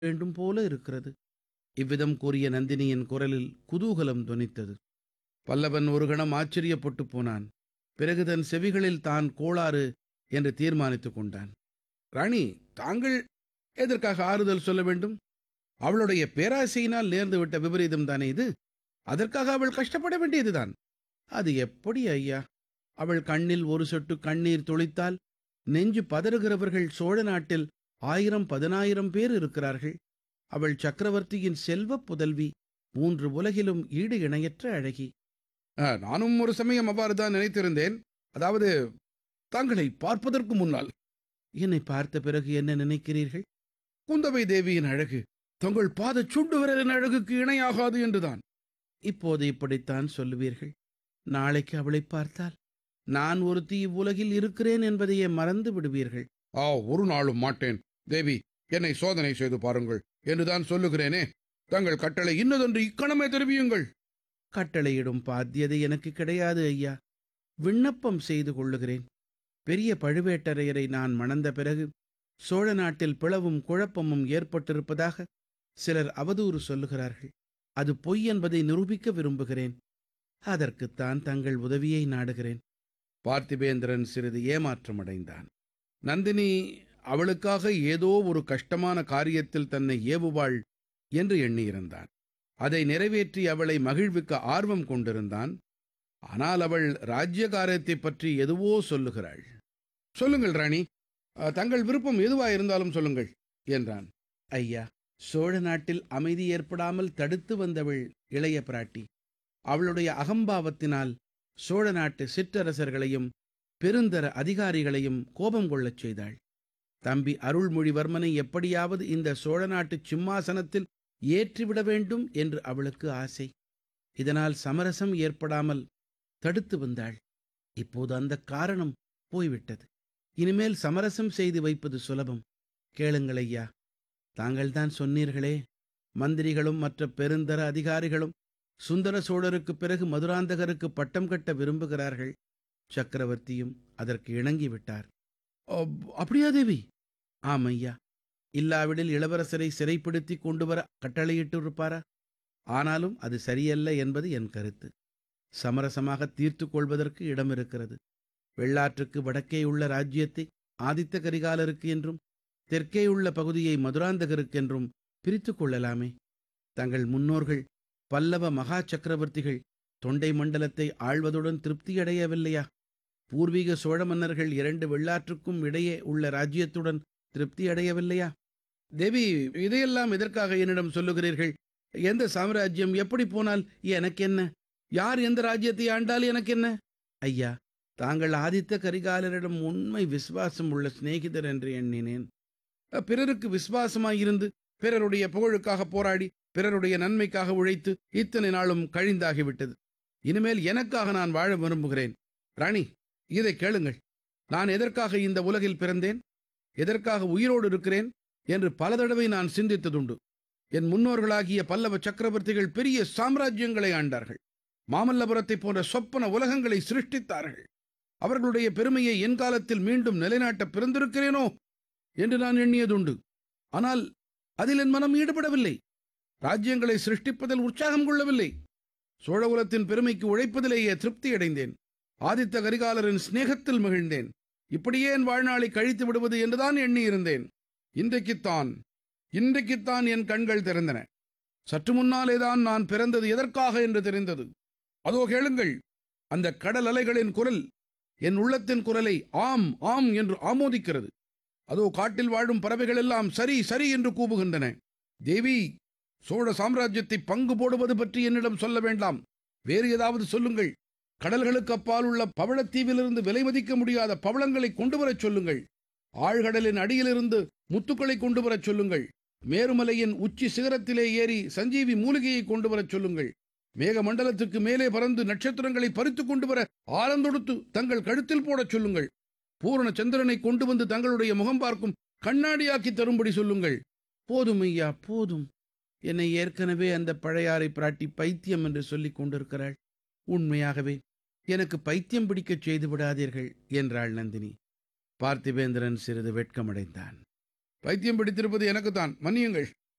வேண்டும் போல இருக்கிறது இவ்விதம் கூறிய நந்தினியின் குரலில் குதூகலம் தொனித்தது பல்லவன் ஒரு கணம் ஆச்சரியப்பட்டு போனான் பிறகு தன் செவிகளில் தான் கோளாறு என்று தீர்மானித்துக் கொண்டான் ராணி தாங்கள் எதற்காக ஆறுதல் சொல்ல வேண்டும் அவளுடைய பேராசையினால் நேர்ந்துவிட்ட விபரீதம் தானே இது அதற்காக அவள் கஷ்டப்பட வேண்டியதுதான் அது எப்படி ஐயா அவள் கண்ணில் ஒரு சொட்டு கண்ணீர் துளித்தால் நெஞ்சு பதறுகிறவர்கள் சோழ நாட்டில் ஆயிரம் பதினாயிரம் பேர் இருக்கிறார்கள் அவள் சக்கரவர்த்தியின் செல்வப் புதல்வி மூன்று உலகிலும் ஈடு இணையற்ற அழகி நானும் ஒரு சமயம் அவ்வாறு தான் நினைத்திருந்தேன் அதாவது தாங்களை பார்ப்பதற்கு முன்னால் என்னை பார்த்த பிறகு என்ன நினைக்கிறீர்கள் குந்தவை தேவியின் அழகு தங்கள் பாத சுண்டு விரலின் அழகுக்கு இணையாகாது என்றுதான் இப்போது இப்படித்தான் சொல்லுவீர்கள் நாளைக்கு அவளை பார்த்தால் நான் ஒருத்தி இவ்வுலகில் இருக்கிறேன் என்பதையே மறந்து விடுவீர்கள் ஆ ஒரு நாளும் மாட்டேன் தேவி என்னை சோதனை செய்து பாருங்கள் என்றுதான் சொல்லுகிறேனே தங்கள் கட்டளை இன்னதொன்று இக்கணமே தெரிவியுங்கள் கட்டளையிடும் பாத்தியதை எனக்கு கிடையாது ஐயா விண்ணப்பம் செய்து கொள்ளுகிறேன் பெரிய பழுவேட்டரையரை நான் மணந்த பிறகு சோழ நாட்டில் பிளவும் குழப்பமும் ஏற்பட்டிருப்பதாக சிலர் அவதூறு சொல்லுகிறார்கள் அது பொய் என்பதை நிரூபிக்க விரும்புகிறேன் அதற்குத்தான் தங்கள் உதவியை நாடுகிறேன் பார்த்திபேந்திரன் சிறிது ஏமாற்றமடைந்தான் நந்தினி அவளுக்காக ஏதோ ஒரு கஷ்டமான காரியத்தில் தன்னை ஏவுவாள் என்று எண்ணியிருந்தான் அதை நிறைவேற்றி அவளை மகிழ்விக்க ஆர்வம் கொண்டிருந்தான் ஆனால் அவள் ராஜ்ய காரியத்தைப் பற்றி எதுவோ சொல்லுகிறாள் சொல்லுங்கள் ராணி அஹ், தங்கள் விருப்பம் எதுவாயிருந்தாலும் சொல்லுங்கள் என்றான் ஐயா சோழ நாட்டில் அமைதி ஏற்படாமல் தடுத்து வந்தவள் இளைய பிராட்டி அவளுடைய அகம்பாவத்தினால் சோழ நாட்டு சிற்றரசர்களையும் பெருந்தர அதிகாரிகளையும் கோபம் கொள்ளச் செய்தாள் தம்பி அருள்மொழிவர்மனை எப்படியாவது இந்த சோழ நாட்டு சிம்மாசனத்தில் ஏற்றிவிட வேண்டும் என்று அவளுக்கு ஆசை இதனால் சமரசம் ஏற்படாமல் தடுத்து வந்தாள் இப்போது அந்த காரணம் போய்விட்டது இனிமேல் சமரசம் செய்து வைப்பது சுலபம் கேளுங்கள் ஐயா தாங்கள்தான் சொன்னீர்களே மந்திரிகளும் மற்ற பெருந்தர அதிகாரிகளும் சுந்தர சோழருக்கு பிறகு மதுராந்தகருக்கு பட்டம் கட்ட விரும்புகிறார்கள் சக்கரவர்த்தியும் அதற்கு இணங்கிவிட்டார் அப்- அப்படியா தேவி ஆம் ஐயா இல்லாவிடில் இளவரசரை சிறைப்படுத்தி கொண்டு வர கட்டளையிட்டிருப்பாரா ஆனாலும் அது சரியல்ல என்பது என் கருத்து சமரசமாக தீர்த்து கொள்வதற்கு இடம் இருக்கிறது வெள்ளாற்றுக்கு வடக்கேயுள்ள ராஜ்யத்தை ஆதித்த கரிகாலருக்கு என்றும் தெற்கேயுள்ள பகுதியை மதுராந்தகருக்கு என்றும் பிரித்து கொள்ளலாமே தங்கள் முன்னோர்கள் பல்லவ மகா சக்கரவர்த்திகள் தொண்டை மண்டலத்தை ஆள்வதுடன் திருப்தியடையவில்லையா பூர்வீக சோழ மன்னர்கள் இரண்டு வெள்ளாற்றுக்கும் இடையே உள்ள ராஜ்யத்துடன் திருப்தி அடையவில்லையா தேவி இதையெல்லாம் எதற்காக என்னிடம் சொல்லுகிறீர்கள் எந்த சாம்ராஜ்யம் எப்படி போனால் எனக்கு என்ன யார் எந்த ராஜ்யத்தை ஆண்டால் எனக்கு என்ன ஐயா தாங்கள் ஆதித்த கரிகாலரிடம் உண்மை விசுவாசம் உள்ள சிநேகிதர் என்று எண்ணினேன் அஹ், பிறருக்கு விசுவாசமாயிருந்து பிறருடைய புகழுக்காக போராடி பிறருடைய நன்மைக்காக உழைத்து இத்தனை நாளும் கழிந்தாகிவிட்டது இனிமேல் எனக்காக நான் வாழ விரும்புகிறேன் ராணி இதை கேளுங்கள் நான் எதற்காக இந்த உலகில் பிறந்தேன் எதற்காக உயிரோடு இருக்கிறேன் என்று பல தடவை நான் சிந்தித்ததுண்டு என் முன்னோர்களாகிய பல்லவ சக்கரவர்த்திகள் பெரிய சாம்ராஜ்யங்களை ஆண்டார்கள் மாமல்லபுரத்தை போன்ற சொப்பன உலகங்களை சிருஷ்டித்தார்கள் அவர்களுடைய பெருமையை என் காலத்தில் மீண்டும் நிலைநாட்ட பிறந்திருக்கிறேனோ என்று நான் எண்ணியதுண்டு ஆனால் அதில் என் மனம் ஈடுபடவில்லை ராஜ்யங்களை சிருஷ்டிப்பதில் உற்சாகம் கொள்ளவில்லை சோழகுலத்தின் பெருமைக்கு உழைப்பதிலேயே திருப்தி அடைந்தேன் ஆதித்த கரிகாலரின் சிநேகத்தில் மகிழ்ந்தேன் இப்படியே என் வாழ்நாளை கழித்து விடுவது என்றுதான் எண்ணியிருந்தேன் இன்றைக்குத்தான் இன்றைக்குத்தான் என் கண்கள் திறந்தன சற்று முன்னாலேதான் நான் பிறந்தது எதற்காக என்று தெரிந்தது அதோ கேளுங்கள் அந்த கடல் அலைகளின் குரல் என் உள்ளத்தின் குரலை ஆம் ஆம் என்று ஆமோதிக்கிறது அதோ காட்டில் வாழும் பறவைகள் எல்லாம் சரி சரி என்று கூவுகின்றன தேவி சோழ சாம்ராஜ்யத்தை பங்கு போடுவது பற்றி என்னிடம் சொல்ல வேண்டாம் வேறு ஏதாவது சொல்லுங்கள் கடல்களுக்கு அப்பால் உள்ள பவளத்தீவிலிருந்து விலை மதிக்க முடியாத பவளங்களை கொண்டு வரச் சொல்லுங்கள் ஆழ்கடலின் அடியிலிருந்து முத்துக்களை கொண்டு வரச் சொல்லுங்கள் மேருமலையின் உச்சி சிகரத்திலே ஏறி சஞ்சீவி மூலிகையை கொண்டு வரச் சொல்லுங்கள் மேக மண்டலத்துக்கு மேலே பறந்து நட்சத்திரங்களை பறித்து கொண்டு வர ஆலந்தொடுத்து தங்கள் கழுத்தில் போடச் சொல்லுங்கள் பூரண சந்திரனை கொண்டு வந்து தங்களுடைய முகம் பார்க்கும் கண்ணாடியாக்கி தரும்படி சொல்லுங்கள் போதும் ஐயா போதும் என்னை ஏற்கனவே அந்த பழையாறை பிராட்டி பைத்தியம் என்று சொல்லிக் கொண்டிருக்கிறாள் உண்மையாகவே எனக்கு பைத்தியம் பிடிக்கச் செய்து விடாதீர்கள் என்றாள் நந்தினி பார்த்திபேந்திரன் சிறிது வெட்கமடைந்தான் பைத்தியம் பிடித்திருப்பது எனக்குத்தான் மன்னியுங்கள்